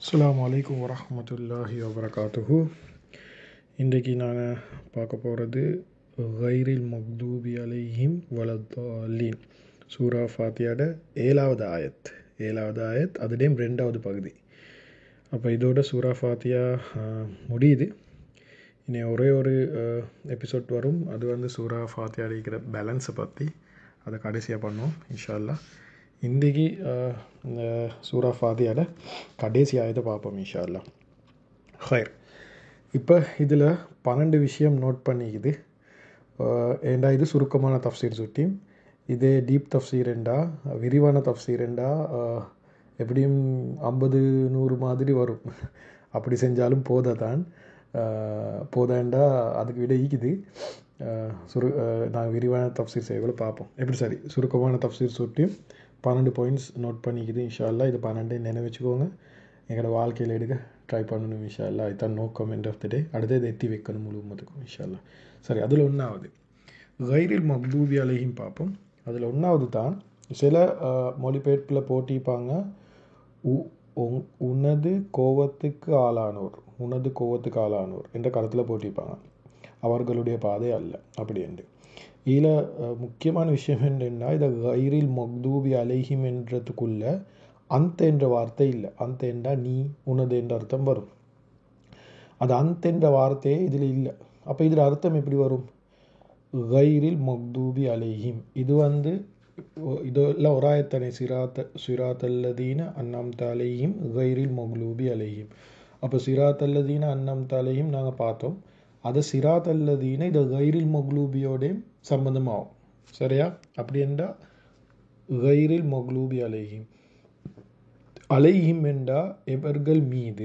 அஸ்ஸலாமு அலைக்கும் வரஹ்மத்துல்லாஹி வபரகாத்துஹு இன்றைக்கி நாங்கள் பார்க்க போகிறது கைரில் மக்தூபி அலைஹிம் வலத்தாலீன் சூரா ஃபாத்தியாட ஏழாவது ஆயத் ஏழாவது ஆயத் அதுலேயும் ரெண்டாவது பகுதி அப்போ இதோட சூரா ஃபாத்தியா ஆஹ், முடியுது இனி ஒரே ஒரு எபிசோட் வரும் அது வந்து சூரா ஃபாத்தியா இருக்கிற பேலன்ஸை பற்றி அதை கடைசியாக பண்ணுவோம் இன்ஷா அல்லாஹ் இன்றைக்கி இந்த சூரா ஃபாத்தியாட கடைசி ஆயத்தை பார்ப்போம் இன்ஷா அல்லாஹ் ஹைர் இப்போ இதில் பன்னெண்டு விஷயம் நோட் பண்ணிக்குது அஹ், ஏண்டா இது சுருக்கமான தஃப்சீர் சுட்டி இதே டீப் தஃப்சீர் என்றா விரிவான தஃப்சீர் என்றா அஹ், எப்படியும் ஐம்பது நூறு மாதிரி வரும் அப்படி செஞ்சாலும் போததான் போதாண்டா அதுக்கு விட ஈக்குது அஹ், சுரு நாங்கள் விரிவான தஃப்சீர் செய்யக்குள்ள பார்ப்போம் எப்படி சரி சுருக்கமான தஃப்சீர் சுட்டியும் பன்னெண்டு பாயிண்ட்ஸ் நோட் பண்ணிக்குது இன்ஷா அல்லாஹ் இது பன்னெண்டு நினைவச்சுக்கோங்க எங்களோட வாழ்க்கையில் எடுக்க ட்ரை பண்ணணும் இன்ஷா அல்லாஹ் இதுதான் நோக்கம் எண்ட் ஆஃப் த டே அடுத்து இதை எத்தி வைக்கணும் முழுவதுக்கும் இன்ஷா அல்லாஹ் சரி அதில் ஒன்றாவது கைரில் மக்தூபி அலையும் பார்ப்போம் அதில் ஒன்றாவது தான் சில அஹ், மொழிபெயர்ப்பில் போட்டிப்பாங்க உ- உன்- உனது கோவத்துக்கு ஆளானோர் உனது கோவத்துக்கு ஆளானோர் என்ற கருத்தில் போட்டிப்பாங்க அவர்களுடைய பாதை அல்ல அப்படி என்று இதில் முக்கியமான விஷயம் என்னென்னா இதை கைரில் மக்தூபி அலைஹிம் என்றதுக்குள்ள அந்த என்ற வார்த்தை இல்லை அந்த என்றா நீ உனது என்ற அர்த்தம் வரும் அது அந்த என்ற வார்த்தையே இதில் இல்லை அப்போ இதில் அர்த்தம் எப்படி வரும் கைரில் மக்தூபி அலைஹிம் இது வந்து ஒ- இதெல்லாம் ஒராயத்தனை சிராத்த சிராத்தல்லதீன அன்னம் தாலையும் கைரில் மக்லூபி அலைஹிம் அப்போ சிராத்தல்லதீன அன்னம் தாலையும் நாங்கள் பார்த்தோம் அது சிராத்தல்லதீன இது கைரில் மக்லூபியோடையும் சம்பந்தமாகும் சரியா அப்படி என்றால் கைரில் மக்லூபி அலைஹிம் அலைஹிம் என்றா எவர்கள் மீது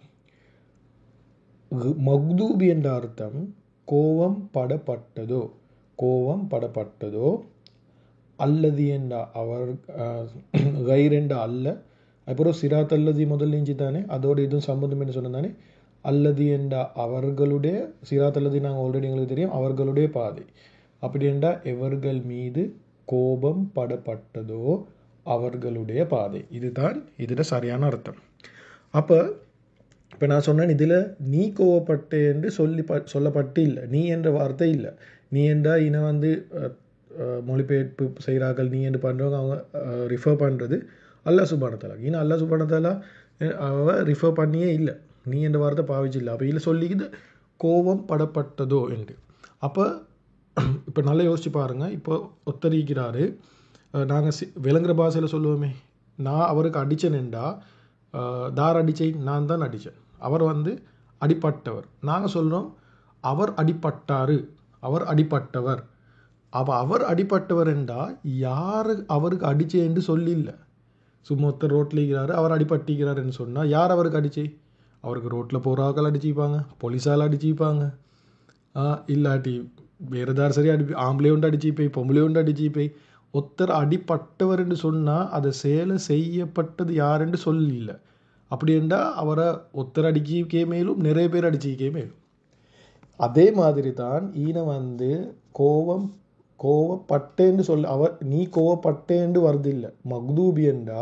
கு- மக்தூபி என்ற அர்த்தம் கோபம் படப்பட்டதோ கோபம் படப்பட்டதோ அல்லது என்ற அவர் கைர் என்ற அல்ல அப்புறம் சிராத் அல்லதி முதல் நெஞ்சு தானே அதோட இதுவும் சம்பந்தம் என்ன சொன்னதானே அல்லது என்ற அவர்களுடைய சிராத் அல்லதி நாங்கள் ஆல்ரெடி எங்களுக்கு தெரியும் அவர்களுடைய பாதை அப்படி என்றால் எவர்கள் மீது கோபம் படப்பட்டதோ அவர்களுடைய பாதை இதுதான் இதில் சரியான அர்த்தம் அப்போ இப்போ நான் சொன்னேன் இதில் நீ கோவப்பட்டே என்று சொல்லி ப சொல்லப்பட்டு இல்லை நீ என்ற வார்த்தை இல்லை நீ என்றால் இன வந்து அஹ், அஹ், மொழிபெயர்ப்பு செய்கிறார்கள் நீ என்று பண்ணுறவங்க அவங்க ரிஃபர் பண்ணுறது அல்லாஹ் சுபானத்தாலா இன்னும் அல்லாஹ் சுபானத்தாலா அவ ரிஃபர் பண்ணியே இல்லை நீ என்ற வார்த்தை பாவிச்சில்லை அப்போ இதில் சொல்லிக்குது கோபம் படப்பட்டதோ என்று அப்போ இப்போ நல்லா யோசிச்சு பாருங்கள் இப்போ ஒத்தரிக்கிறாரு நாங்கள் சி விளங்குற பாஷையில் சொல்லுவோமே நான் அவருக்கு அடித்தேன்டா தார் அடிச்சை நான் தான் அடித்தேன் அவர் வந்து அடிப்பட்டவர் நாங்கள் சொல்கிறோம் அவர் அடிப்பட்டாரு அவர் அடிப்பட்டவர் அப்போ அவர் அடிப்பட்டவர் என்றா யார் அவருக்கு அடிச்சே என்று சொல்லில்ல சும்மா ஒருத்தர் ரோட்டில் இருக்கிறாரு அவர் அடிப்பட்டிக்கிறாருன்னு சொன்னால் யார் அவருக்கு அடிச்சே அவருக்கு ரோட்டில் போகிறாக்கள் அடிச்சிப்பாங்க போலீஸால் அடிச்சிப்பாங்க ஆ, இல்லாட்டி வேறு ஏதாவது சரி அடி ஆம்பளை உண்டு அடிச்சிப்பை பொம்பளை உண்டு அடிச்சிப்பை ஒருத்தர் அடிப்பட்டவர் என்று சொன்னால் அதை சேலை செய்யப்பட்டது யாருன்னு சொல்லல அப்படி என்றால் அவரை ஒருத்தர் அடிச்சிக்கே மேலும் நிறைய பேர் அடிச்சிக்கே மேலும் அதே மாதிரி தான் ஈன வந்து கோவம் கோவப்பட்டேன்னு சொல்ல அவர் நீ கோவப்பட்டேன்னு வருதில்லை மக்தூபி என்றா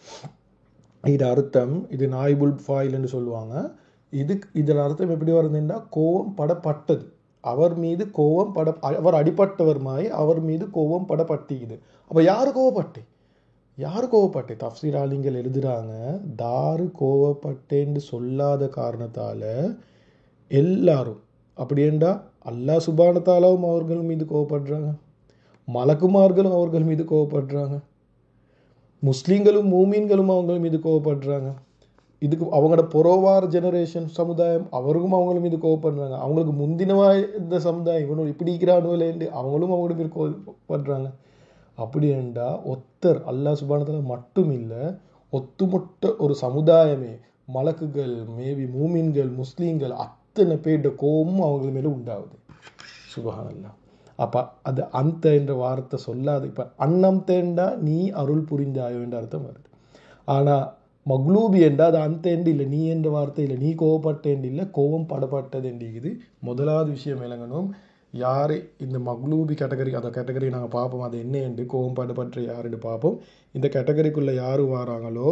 இது அர்த்தம் இது நாய்புல் ஃபாயில்னு சொல்லுவாங்க இதுக்கு இதில் அர்த்தம் எப்படி வருதுன்னா கோவம் படப்பட்டது அவர் மீது கோவம் பட அவர் அடிப்பட்டவர் மாதிரி அவர் மீது கோவம் படப்பட்டிக்குது அப்போ யார் கோவப்பட்டே யார் கோவப்பட்டே தஃப்சீர் ஆலிங்கள் எழுதுறாங்க தாரு கோவப்பட்டேன்னு சொல்லாத காரணத்தால் எல்லாரும் அப்படியேண்டா அல்லாஹ் சுபானத்தாலாவும் அவர்கள் மீது கோவப்படுறாங்க மலக்குமார்களும் அவர்கள் மீது கோவப்படுறாங்க முஸ்லீம்களும் மூமீன்களும் அவங்க மீது கோவப்படுறாங்க இதுக்கு அவங்களோட புறவார் ஜெனரேஷன் சமுதாயம் அவருக்கும் அவங்கள மீது கோவப்படுறாங்க அவங்களுக்கு முந்தினவா இந்த சமுதாயம் இவனும் இப்படி இருக்கிறானுலேண்டு அவங்களும் அவங்களோட மீது கோவப்படுறாங்க அப்படி என்றா ஒத்தர் அல்லாஹ் சுபானத்தில் மட்டும் இல்லை ஒத்துமொட்ட ஒரு சமுதாயமே மலக்குகள் மேபி மூமின்கள் முஸ்லீம்கள் அத்தனை பேர்ட கோபமும் அவங்க மேலே உண்டாகுது சுபஹானல்லா அப்போ அது அந்த என்ற வார்த்தை சொல்லாது இப்போ அன்னம் தேண்டா நீ அருள் புரிந்தாயோ என்ற அர்த்தம் வருது ஆனால் மக்லூபி என்றா அது அந்த எண்டு இல்லை நீ என்ற வார்த்தை இல்லை நீ கோவப்பட்ட எண்டு இல்லை கோவம் படப்பட்டது என்றிக்குது முதலாவது விஷயம் விளங்கணும் யார் இந்த மக்லூபி கேட்டகரி அந்த கேட்டகரி நாங்கள் பார்ப்போம் அது என்ன என்று கோவம் படப்பட்ட யாருன்னு பார்ப்போம் இந்த கேட்டகரிக்குள்ளே யார் வராங்களோ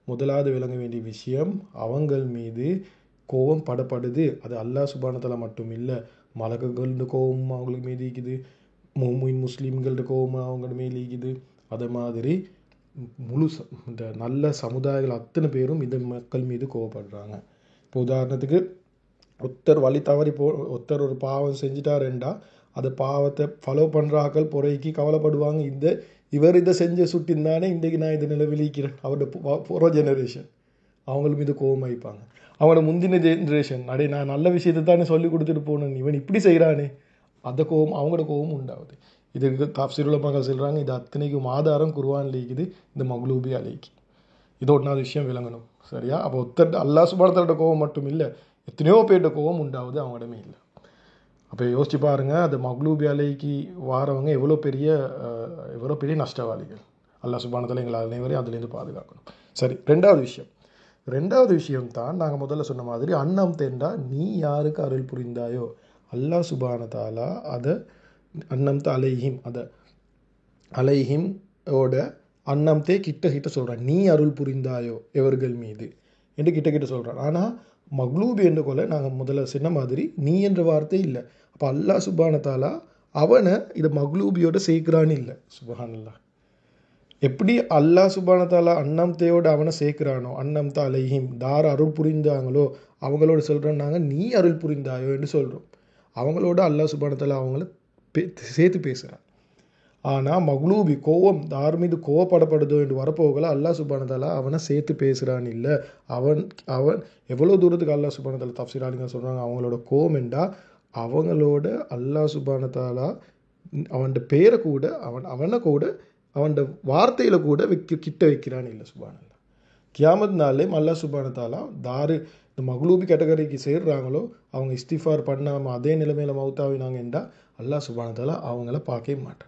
முதலாவது விளங்க வேண்டிய விஷயம் அவங்கள் மீது கோபம் படப்படுது அது அல்லாஹ் சுபானத்தில் மட்டும் இல்லை மலக்குகளோட கோபம் அவங்களுக்கு மீது இருக்குது மோமின் முஸ்லீம்களோட கோபம் அவங்களோட மேலே இருக்குது அதே மாதிரி முழு ச- இந்த நல்ல சமுதாயங்கள் அத்தனை பேரும் இந்த மக்கள் மீது கோவப்படுறாங்க இப்போ உதாரணத்துக்கு ஒருத்தர் வழி தவறி போ ஒருத்தர் ஒரு பாவம் செஞ்சிட்டாருண்டா அந்த பாவத்தை ஃபாலோ பண்ணுற ஆக்கள் பொறைக்கு கவலைப்படுவாங்க இந்த இவர் இதை செஞ்ச சுட்டிருந்தானே இன்றைக்கு நான் இதை நிலவிழிக்கிறேன் அவரோட புற ஜெனரேஷன் அவங்கள மீது கோபம் வைப்பாங்க அவனோட முந்தின ஜென்ரேஷன் அடே நான் நல்ல விஷயத்தை தானே சொல்லி கொடுத்துட்டு போனேன் இவன் இப்படி செய்கிறானே அந்த கோபம் அவங்களோட கோபம் உண்டாகுது இதுக்கு தாப்சீருல மகள் சொல்கிறாங்க இது அத்தனைக்கும் ஆதாரம் குருவான் லீக்குது இந்த மக்லூபி அலைக்கு இது ஒன்றாவது விஷயம் விளங்கணும் சரியா அப்போ ஒத்தர் அல்லாஹ் சுபானத்தோட கோபம் மட்டும் இல்லை எத்தனையோ பேர்கிட்ட கோபம் உண்டாகுது அவங்களிடமே இல்லை அப்போ யோசிச்சு பாருங்க அந்த மக்லூபி அலைக்கு வாரவங்க எவ்வளோ பெரிய அஹ், எவ்வளோ பெரிய நஷ்டவாளிகள் அல்லாஹ் சுபானத்தில் எங்களை அனைவரையும் அதுலேருந்து பாதுகாக்கணும் சரி ரெண்டாவது விஷயம் ரெண்டாவது விஷயம் தான் நாங்கள் முதல்ல சொன்ன மாதிரி அன்னம் தேண்டா நீ யாருக்கு அருள் புரிந்தாயோ அல்லாஹ் சுபானத்தாலா அதை அன்னம் அலைஹிம் அதை அலைஹிம் ஓட அன்னம்தே கிட்ட கிட்ட சொல்கிறான் நீ அருள் புரிந்தாயோ எவர்கள் மீது என்று கிட்ட கிட்ட சொல்கிறான் ஆனால் மக்லூப் என்று கொள்ள நாங்கள் முதல்ல சொன்ன மாதிரி நீ என்ற வார்த்தை இல்லை அப்போ அல்லாஹ் சுபானத்தாலா அவனை இதை மக்லூபியோட சேர்க்கிறான்னு இல்லை சுபஹானல்லாஹ் எப்படி அல்லாஹ் சுபானத்தாலா அன்னம்தையோட அவனை சேர்க்கிறானோ அன்னம்தா அலைஹிம் தார் அருள் புரிந்தாங்களோ அவங்களோட சொல்கிறோம் நாங்கள் நீ அருள் புரிந்தாயோ என்று சொல்கிறோம் அவங்களோட அல்லாஹ் சுபானத்தாலா அவங்கள பே சேர்த்து பேசுகிறான் ஆனால் மக்லூபி கோவம் தார் மீது கோவப்படப்படுதோ என்று வரப்போகல அல்லாஹ் சுபானதாலா அவனை சேர்த்து பேசுகிறான் இல்லை அவன் அவன் எவ்வளோ தூரத்துக்கு அல்லாஹ் சுபானதாலா தப்சீராளிங்க சொல்கிறாங்க அவங்களோட கோவம் என்றா அவங்களோட அல்லாஹ் சுபானதாலா அவன்ட பேரை கூட அவன் அவனை கூட அவன்ட வார்த்தையில் கூட வைக்க கிட்ட வைக்கிறான் இல்லை சுபானல்லா கியாமத் நாளே அல்லாஹ் சுபானதாலா தாரு இந்த மக்லூபி கேட்டகரிக்கு சேர்றாங்களோ அவங்க இஸ்திஃபார் பண்ணாமல் அதே நிலைமையில் மவுத்தாவினாங்க என்றால் அல்லாஹ் சுபானதாலா அவங்கள பார்க்கவே மாட்டான்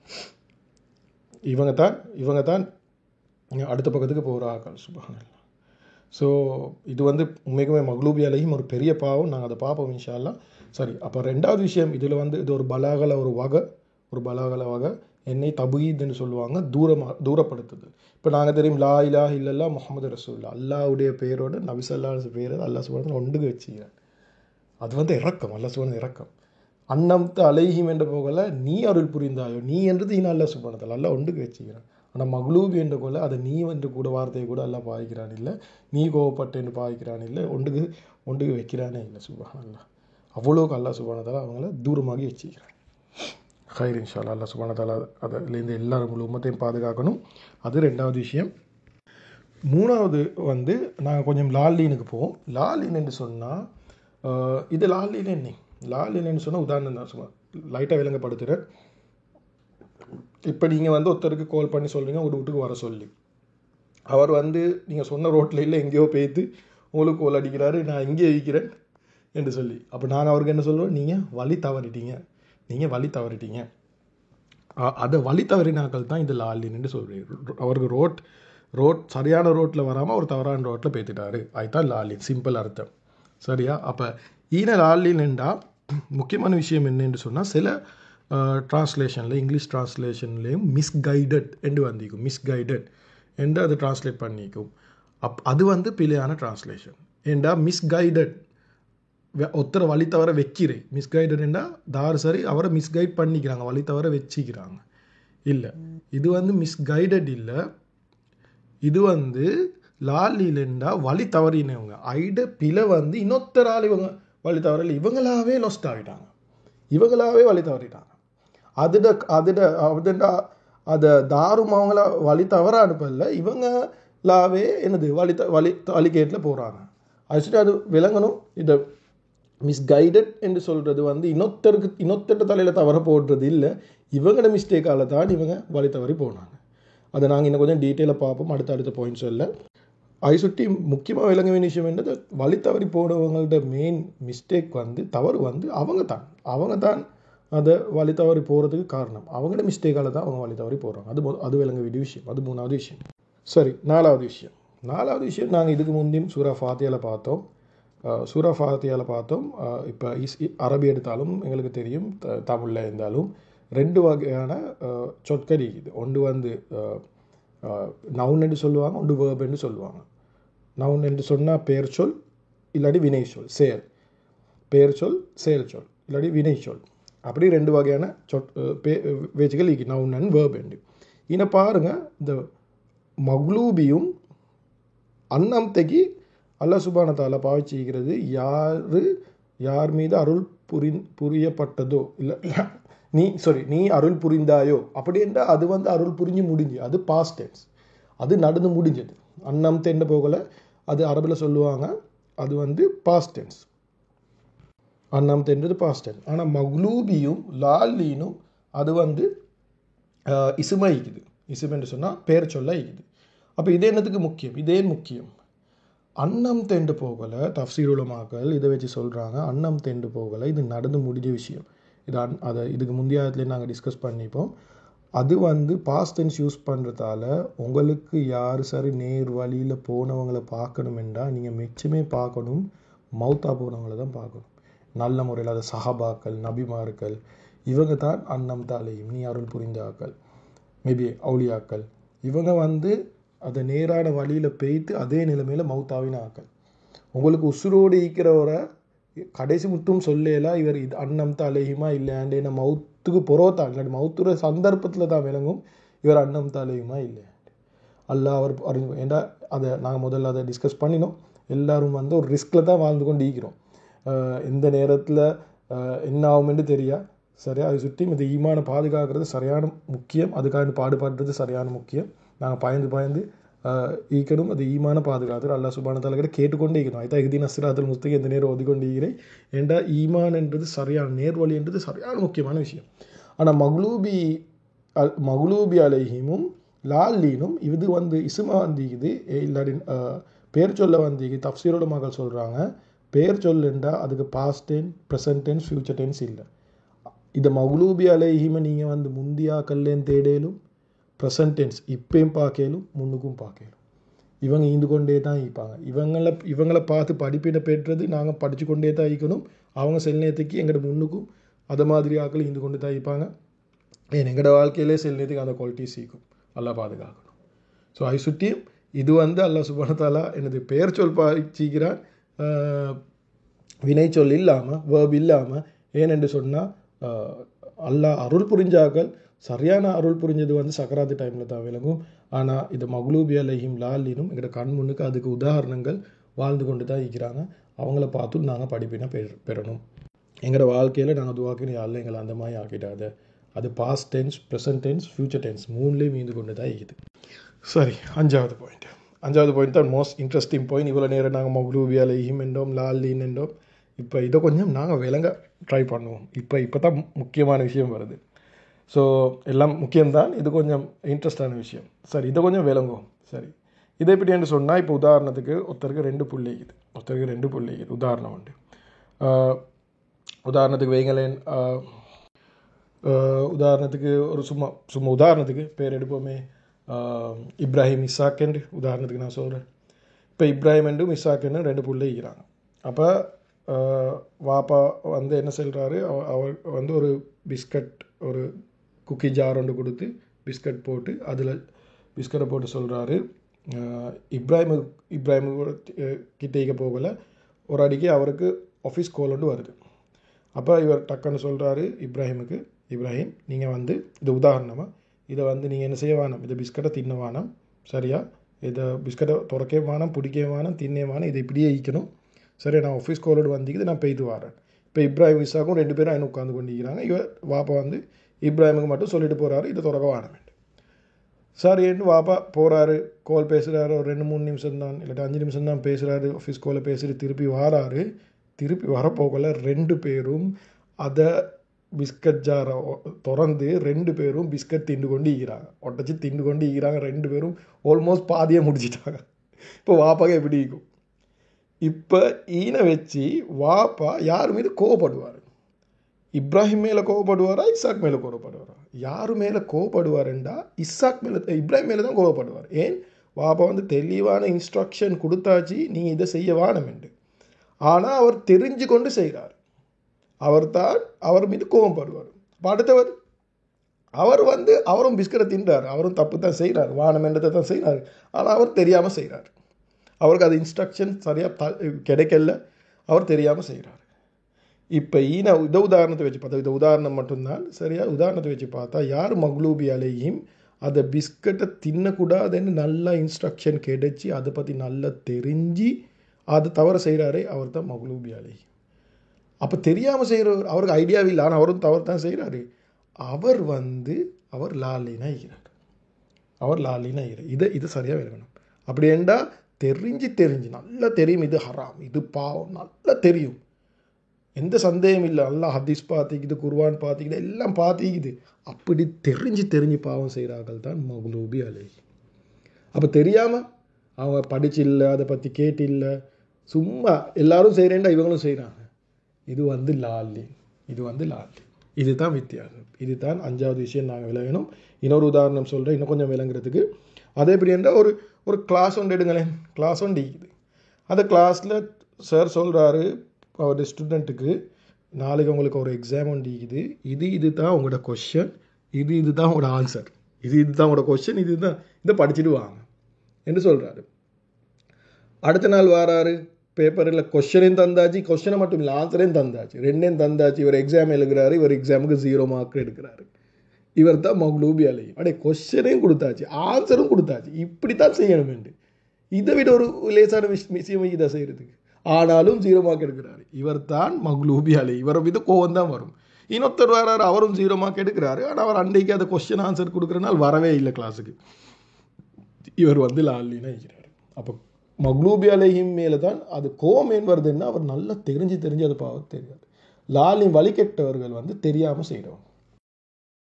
இவங்க தான் இவங்க தான் அடுத்த பக்கத்துக்கு போகிற ஆக்கள் சுபஹானல்லாஹ் ஸோ இது வந்து உண்மைக்குமே மக்லூபியாலையும் ஒரு பெரிய பாவம் நாங்கள் அதை பார்ப்போம் இன்ஷா அல்லாஹ் சரி அப்போ ரெண்டாவது விஷயம் இதில் வந்து இது ஒரு பலாகல ஒரு வகை ஒரு பலாகல வகை என்னை தபீத்னு சொல்லுவாங்க தூரமாக தூரப்படுத்துது இப்போ நாங்கள் தெரியும் லா இலா இல்லல்லா முகமது ரசூல்லா அல்லாவுடைய பேரோட நபிசல்லா பேரை அல்லாஹ் சுபான ஒன்றுக்கு வச்சுக்கிறேன் அது வந்து இறக்கம் அல்லாஹ் சுபான இறக்கம் அன்னம்த்து அலைஹிம் என்ற போகல நீ அருள் புரிந்தாயோ நீ என்றது இன அல்ல சுபானத்தில் அல்ல ஒன்றுக்கு வச்சுக்கிறான் ஆனால் மகளூபி என்ற போல அதை நீ என்று கூட வார்த்தையை கூட எல்லாம் பாய்க்கிறான் இல்லை நீ கோவப்பட்டு என்று பாய்க்கிறான் இல்லை ஒன்றுக்கு ஒன்றுக்கு வைக்கிறானே இல்லை சுபான் அல்லா அவ்வளோக்கு அல்லா சுபானதால் அவங்கள தூரமாகி வச்சுக்கிறான் ஹைர் இன்ஷா அல்லா சுபானதால் அதிலேருந்து எல்லாரும் முழு உம்மத்தையும் பாதுகாக்கணும் அது ரெண்டாவது விஷயம் மூணாவது வந்து நாங்கள் கொஞ்சம் லால்லீனுக்கு போவோம் லால்லீன் என்று சொன்னால் இது லால்லீன் என்ன லால்லீன்னு சொன்னால் உதாரணம் தான் சும்மா லைட்டாக விளங்கப்படுத்துகிறேன் இப்போ நீங்கள் வந்து ஒருத்தருக்கு கால் பண்ணி சொல்கிறீங்க ஒரு வீட்டுக்கு வர சொல்லி அவர் வந்து நீங்கள் சொன்ன ரோட்டில் இல்லை எங்கேயோ பேய்த்து உங்களுக்கு கோல் அடிக்கிறாரு நான் இங்கே இருக்கிறேன் என்று சொல்லி அப்போ நாங்கள் அவருக்கு என்ன சொல்லுவோம் நீங்கள் வழி தவறிட்டீங்க நீங்கள் வழி தவறிட்டீங்க அ- அதை வழி தவறினாக்கள் தான் இந்த லாலின்னு சொல்கிறேன் அவருக்கு ரோட் ரோட் சரியான ரோட்டில் வராமல் ஒரு தவறான ரோட்டில் பேத்துட்டாரு அதுதான் லாலின் சிம்பிள் அர்த்தம் சரியா அப்போ ஈன லாலின்டா முக்கியமான விஷயம் என்னன்னு சொன்னால் சில ட்ரான்ஸ்லேஷனில் இங்கிலீஷ் ட்ரான்ஸ்லேஷன்லேயும் மிஸ்கைடட் என்று வந்திக்கும் மிஸ்கைடட் என்று அது ட்ரான்ஸ்லேட் பண்ணிக்கும் அப் அது வந்து பிழையான ட்ரான்ஸ்லேஷன் ஏண்டா மிஸ்கைடட் ஒருத்தரை வழி தவற வைக்கிறேன் மிஸ்கைடட்னா தார் சரி அவரை மிஸ்கைட் பண்ணிக்கிறாங்க வழி தவற வச்சிக்கிறாங்க இல்லை இது வந்து மிஸ்கைடட் இல்லை இது வந்து லாலிலண்டா வழி தவறினவங்க ஐட பிழை வந்து இன்னொத்தரால் இவங்க வழி தவறல இவங்களாவே லொஸ்ட் ஆகிட்டாங்க இவங்களாவே வழி தவறிட்டாங்க அதுட அதுட அதுடா அதை தாரும் அவங்கள வழி தவற அனுப்பல இவங்களாவே என்னது வழி த வழி வழிகேட்டில் போகிறாங்க ஆக்சுவலி அது விளங்கணும் இதை மிஸ்கைடட் என்று சொல்கிறது வந்து இன்னொருத்தருக்கு இன்னொருத்தட்ட தலையில் தவற போடுறது இல்லை இவங்களோட மிஸ்டேக்கால தான் இவங்க வழி தவறி போனாங்க அதை நாங்கள் இன்னும் கொஞ்சம் டீட்டெயிலாக பார்ப்போம் அடுத்த அடுத்த பாயிண்ட்ஸில் அதை சுற்றி முக்கியமாக விளங்க வேண்டிய விஷயம் என்னது வழி தவறி போனவங்கள்ட்ட மெயின் மிஸ்டேக் வந்து தவறு வந்து அவங்க தான் அவங்க தான் அதை வழி தவறி போகிறதுக்கு காரணம் அவங்களோட மிஸ்டேக்கால தான் அவங்க வழி தவறி போகிறாங்க அது மொ- அது விளங்க வேண்டிய விஷயம் அது மூணாவது விஷயம் சரி நாலாவது விஷயம் நாலாவது விஷயம் நாங்கள் இதுக்கு முந்தையும் சூரா ஃபாத்தியாவில் பார்த்தோம் அஹ் சூரா ஃபாத்தியாவில் பார்த்தோம் இப்போ இஸ் இ- அரபி எடுத்தாலும் எங்களுக்கு தெரியும் த தமிழில் இருந்தாலும் ரெண்டு வகையான அஹ், சொற்கள் இருக்குது ஒன்று வந்து அஹ், நவுன் என்று சொல்லுவாங்க ஒன்று வேர்ப் என்று சொல்லுவாங்க நவுன் என்று சொன்னால் பெயர் சொல் இல்லாட்டி வினை சொல் செயல் பெயர் சொல் செயல் சொல் இல்லாட்டி வினை சொல் அப்படி ரெண்டு வகையான சொற் பே பேச்சுகள் இருக்கு நவுன் அண்ட் வேர்ப் என்று இதை பாருங்கள் இந்த மக்லூபியும் அன்னம்தைக்கு அல்லா சுபானத்தால பாவிச்சிக்கிறது யார் யார் மீது அருள் புரி புரியப்பட்டதோ இல்லை நீ சாரி நீ அருள் புரிந்தாயோ அப்படி என்றால் அது வந்து அருள் புரிஞ்சு முடிஞ்சு அது பாஸ்ட் டென்ஸ் அது நடந்து முடிஞ்சது அன்னம் தென்ன போகல அது அரபில் சொல்லுவாங்க அது வந்து பாஸ்ட் டென்ஸ் அன்னம் தென்றது பாஸ்ட் டென்ஸ் ஆனால் மக்லூபியும் லாலீனும் அது வந்து இசுமா இருக்குது இசும் என்று சொன்னால் பேர் சொல்ல இருக்குது அப்போ இது என்னத்துக்கு முக்கியம் இதே முக்கியம் அன்னம் தெண்டு போகலை தஃசீர் உலமாக்கள் இதை வச்சு சொல்கிறாங்க அன்னம் தெண்டு போகலை இது நடந்து முடிஞ்ச விஷயம் இது அன் அதை இதுக்கு முந்தையத்துலேயே நாங்கள் டிஸ்கஸ் பண்ணிப்போம் அது வந்து பாஸ்ட் டென்ஸ் யூஸ் பண்ணுறதால உங்களுக்கு யார் சரி நேர் வழியில் போனவங்களை பார்க்கணும் என்றால் நீங்கள் மிச்சமே பார்க்கணும் மௌத்தா போனவங்களை தான் பார்க்கணும் நல்ல முறையில் அதை சஹாபாக்கள் நபிமார்கள் இவங்க தான் அன்னம் தாலையும் நீ அருள் புரிந்தாக்கள் மேபி அவுளியாக்கள் இவங்க வந்து அதை நேரான வழியில் பெய்த்து அதே நிலைமையில் மவுத்தாவின ஆக்கள் உங்களுக்கு உசுரோடு ஈக்கிறவரை கடைசி முட்டும் சொல்லலாம் இவர் இது அன்னம் தலையுமா இல்லையாண்டு என்ன மவுத்துக்கு பொறோத்தான் இல்லாட்டி மவுத்துற சந்தர்ப்பத்தில் தான் விளங்கும் இவர் அன்னம் தலையுமா இல்லையாண்டு அல்ல அவர் அறிஞ்சு ஏண்டா அதை நாங்கள் முதல்ல அதை டிஸ்கஸ் பண்ணினோம் எல்லாரும் வந்து ஒரு ரிஸ்கில் தான் வாழ்ந்து கொண்டு ஈக்கிறோம் எந்த நேரத்தில் என்ன ஆகுமென்று தெரியா சரியா அதை சுற்றி இந்த ஈமான பாதுகாக்கிறது சரியான முக்கியம் அதுக்காக பாடுபடுறது சரியான முக்கியம் நாங்கள் பயந்து பயந்து ஈக்கணும் அது ஈமான பாதுகாத்து அல்லா சுபான தலைக்கிட்ட கேட்டுக்கொண்டே இருக்கணும் அதுதான் இறுதி நஸ்ராத்தில் முஸ்தகம் எந்த நேரம் ஒதுக்கொண்டு இருக்கிறேன் ஏண்டா ஈமான் என்றது சரியான நேர்வழி என்றது சரியான முக்கியமான விஷயம் ஆனால் மகளூபி அல் மகளூபி அலைஹிமும் லால்லீனும் இது வந்து இசுமா வந்திக்குது இல்லாடி பேர் சொல்ல வந்திக்கு தப்சீரோட மகள் சொல்கிறாங்க பேர் சொல்லுண்டா அதுக்கு past tense present tense future tense இல்லை இதை மகளூபி அலைஹிமை நீங்கள் வந்து முந்தியாக்கல்லேன்னு தேடலும் ப்ரெசன்ட் டென்ஸ் இப்பயும் பார்க்கலும் முன்னுக்கும் பார்க்கலும் இவங்க ஈந்து கொண்டே தான் ஈப்பாங்க இவங்களை இவங்களை பார்த்து படிப்பினை பெற்றது நாங்கள் படித்து கொண்டே தான் ஈக்கணும் அவங்க செல் நேரத்துக்கு எங்களோட முன்னுக்கும் அதை மாதிரி ஆக்கள் ஈந்து கொண்டு தான் ஈப்பாங்க ஏன் எங்களோட வாழ்க்கையிலே செல் நேரத்துக்கு அந்த குவாலிட்டி சீக்கும் நல்லா பாதுகாக்கணும் ஸோ அதை சுற்றியும் இது வந்து அல்லா சுபனத்தாலா எனது பெயர் சொல் பாய்ச்சிக்கிறான் வினை சொல் இல்லாமல் வேர்ப் இல்லாமல் ஏனென்று சொன்னால் அல்லாஹ் அருள் புரிஞ்சாக்கள் சரியான அருள் புரிஞ்சது வந்து சக்கராத்து டைமில் தான் விளங்கும் ஆனால் இது மகளூபி அலைஹிம் லாலினும் எங்களோட கண் முன்னுக்கு அதுக்கு உதாரணங்கள் வாழ்ந்து கொண்டு தான் இருக்கிறாங்க அவங்கள பார்த்து நாங்கள் படிப்பினை பெ பெறணும் எங்களோட வாழ்க்கையில் நாங்கள் துவாக்கின யாரில் எங்களை அந்த மாதிரி ஆக்கிட்டாத அது past tense present tense future tense மூணுலேயும் மீந்து கொண்டு தான் இருக்குது சரி அஞ்சாவது பாயிண்ட் அஞ்சாவது பாயிண்ட் தான் மோஸ்ட் இன்ட்ரெஸ்டிங் பாயிண்ட் இவ்வளோ நேரம் நாங்கள் மகளூபி அலைஹிம் என்றோம் லாலின் என்றோம் இப்போ இதை கொஞ்சம் நாங்கள் விளங்க ட்ரை பண்ணுவோம் இப்போ இப்போ தான் முக்கியமான விஷயம் வருது ஸோ எல்லாம் முக்கியம்தான் இது கொஞ்சம் இன்ட்ரெஸ்டான விஷயம் சரி இதை கொஞ்சம் விளங்குவோம் சரி இதை எப்படி என்று சொன்னால் இப்போ உதாரணத்துக்கு ஒருத்தருக்கு ரெண்டு புள்ளி இருக்குது ஒருத்தருக்கு ரெண்டு புள்ளி இருக்குது உதாரணம் உண்டு உதாரணத்துக்கு வைங்களேன் உதாரணத்துக்கு ஒரு சும்மா சும்மா உதாரணத்துக்கு பேர் எடுப்போமே இப்ராஹிம் இசாக்கெண்டு உதாரணத்துக்கு நான் சொல்கிறேன் இப்போ இப்ராஹிம் என்றும் இசாக்கெண்டு ரெண்டு புள்ளி இருக்கிறாங்க அப்போ வாப்பா வந்து என்ன சொல்கிறாரு அவர் வந்து ஒரு பிஸ்கட் ஒரு குக்கி ஜார் ஒன்று கொடுத்து பிஸ்கட் போட்டு அதில் பிஸ்கட்டை போட்டு சொல்கிறாரு இப்ராஹிமு இப்ராஹிமு கிட்டேக்க போகல ஒரு அடிக்கு அவருக்கு ஆஃபீஸ் கோல் ஒன்று வருது அப்போ இவர் டக்குன்னு சொல்கிறாரு இப்ராஹிமுக்கு இப்ராஹிம் நீங்கள் வந்து இது உதாரணமாக இதை வந்து நீங்கள் என்ன செய்ய வேணாம் இதை பிஸ்கட்டை தின்ன வேணாம் சரியா இதை பிஸ்கட்டை துறக்கவே வேணாம் பிடிக்கவே வேணாம் தின்னே வேணாம் இதை இப்படியே ஈக்கணும் சரி நான் ஆஃபீஸ் கோலோடு வந்திக்குது நான் பெய்து வரேன் இப்போ இப்ராஹிம் விசாக்கும் ரெண்டு பேரும் ఆయన உட்காந்து கொண்டிருக்கிறாங்க இவர் வாப்பா வந்து இப்ராஹிமுக்கு மட்டும் சொல்லிட்டு போகிறாரு இதை திறக்க வேணாம் சரின்னு வாப்பா போகிறாரு கால் பேசுகிறாரு ஒரு ரெண்டு மூணு நிமிஷம் தான் இல்லாட்டி அஞ்சு நிமிஷம் தான் பேசுகிறாரு ஆஃபீஸ் காலில் பேசிட்டு திருப்பி வாராரு திருப்பி வரப்போகல ரெண்டு பேரும் அதை பிஸ்கட் ஜாரை திறந்து ரெண்டு பேரும் பிஸ்கட் திண்டு கொண்டு ஈக்கிறாங்க ஒட்டச்சி திண்டு கொண்டு ஈக்கிறாங்க ரெண்டு பேரும் ஆல்மோஸ்ட் பாதியே முடிச்சிட்டாங்க இப்போ வாப்பாக எப்படி இருக்கும் இப்போ ஈனை வச்சு வாப்பா யார் மீது கோவப்படுவார் இப்ராஹிம் மேலே கோவப்படுவாரா இசாக் மேலே கோவப்படுவாரா யார் மேலே கோவப்படுவாருண்டா இசாக் மேலே இப்ராஹிம் மேலே தான் கோவப்படுவார் ஏன் வாப்பா வந்து தெளிவான இன்ஸ்ட்ரக்ஷன் கொடுத்தாச்சு நீ இதை செய்ய வேணுமென்று ஆனால் அவர் தெரிஞ்சு கொண்டு செய்கிறார் அவர் தான் அவர் மீது கோபப்படுவார் அடுத்தவர் அவர் வந்து அவரும் பிஸ்கட்டை தின்றார் அவரும் தப்பு தான் செய்கிறார் வானம் என்றதை தான் செய்கிறார் ஆனால் அவர் தெரியாமல் செய்கிறார் அவருக்கு அது இன்ஸ்ட்ரக்ஷன் சரியாக கிடைக்கல அவர் தெரியாமல் செய்கிறார் இப்போ ஈன இத உதாரணத்தை வச்சு பார்த்தா இந்த உதாரணம் மட்டும்தான் சரியா உதாரணத்தை வச்சு பார்த்தா யார் மக்லூபி அலையும் அதை பிஸ்கட்டை தின்னக்கூடாதுன்னு நல்லா இன்ஸ்ட்ரக்ஷன் கிடைச்சி அதை பற்றி நல்லா தெரிஞ்சு அது தவறு செய்கிறாரே அவர் தான் மக்லூபி அலை அப்போ தெரியாமல் செய்கிறவர் அவருக்கு ஐடியாவே இல்லை ஆனால் அவரும் தவறு தான் செய்கிறாரு அவர் வந்து அவர் லாலினா இருக்கிறார் அவர் லாலினா இருக்கிறார் இதை இது சரியாக விளங்கணும் அப்படி ஏண்டா தெரிஞ்சு தெரிஞ்சு நல்லா தெரியும் இது ஹராம் இது பாவம் நல்லா தெரியும் எந்த சந்தேகம் இல்லை நல்லா ஹதீஸ் பார்த்திக்குது குர்வான் பார்த்திக்குது எல்லாம் பார்த்திக்குது அப்படி தெரிஞ்சு தெரிஞ்சு பாவம் செய்கிறார்கள் தான் மகுலூபி அலை அப்போ தெரியாமல் அவங்க படிச்சு இல்லை அதை பற்றி கேட்டு இல்லை சும்மா எல்லாரும் செய்கிறேன்டா இவங்களும் செய்கிறாங்க இது வந்து லாலி இது வந்து லாலி இதுதான் வித்தியாசம் இதுதான் அஞ்சாவது விஷயம் நாங்கள் விளங்கணும் இன்னொரு உதாரணம் சொல்கிறேன் இன்னும் கொஞ்சம் விளங்குறதுக்கு அதே எப்படி என்றால் ஒரு ஒரு கிளாஸ் ஒன்று எடுங்களேன் கிளாஸ் ஒன்று இருக்குது அந்த கிளாஸில் சார் சொல்கிறாரு அவருடைய ஸ்டூடெண்ட்டுக்கு நாளைக்கு உங்களுக்கு ஒரு எக்ஸாம் ஒன்று இருக்குது இது இது தான் உங்களோட கொஷன் இது இது தான் உங்களோட ஆன்சர் இது இது தான் உங்களோட கொஷின் இது தான் இதை படிச்சுட்டு வாங்க என்று சொல்கிறாரு அடுத்த நாள் வாராரு பேப்பரில் கொஷனையும் தந்தாச்சு கொஷனை மட்டும் இல்லை ஆன்சரையும் தந்தாச்சு ரெண்டையும் தந்தாச்சு இவர் எக்ஸாம் எழுதுகிறாரு இவர் எக்ஸாமுக்கு ஜீரோ மார்க் எடுக்கிறாரு இவர் தான் மகளூபி அலையும் அப்படியே கொஷனையும் கொடுத்தாச்சு ஆன்சரும் கொடுத்தாச்சு இப்படி தான் செய்யணும் இதை விட ஒரு லேசான விஷ் விஷயம் இதை செய்கிறதுக்கு ஆனாலும் ஜீரோ மார்க் எடுக்கிறாரு இவர் தான் மகளூபி அலை இவரை மீது கோவம் தான் வரும் இன்னொருத்தர் வராரு அவரும் ஜீரோ மார்க் எடுக்கிறாரு ஆனால் அவர் அன்றைக்கு அந்த கொஸ்டின் ஆன்சர் கொடுக்குறனால வரவே இல்லை கிளாஸுக்கு இவர் வந்து லாலினா இருக்கிறார் அப்போ மக்லூபி அலைஹிம் மேலே தான் அது கோவம் ஏன் வருதுன்னா அவர் நல்லா தெரிஞ்சு தெரிஞ்சு அதை பாவம் தெரியாது லாலின் வழிகெட்டவர்கள் வந்து தெரியாமல் செய்கிறவங்க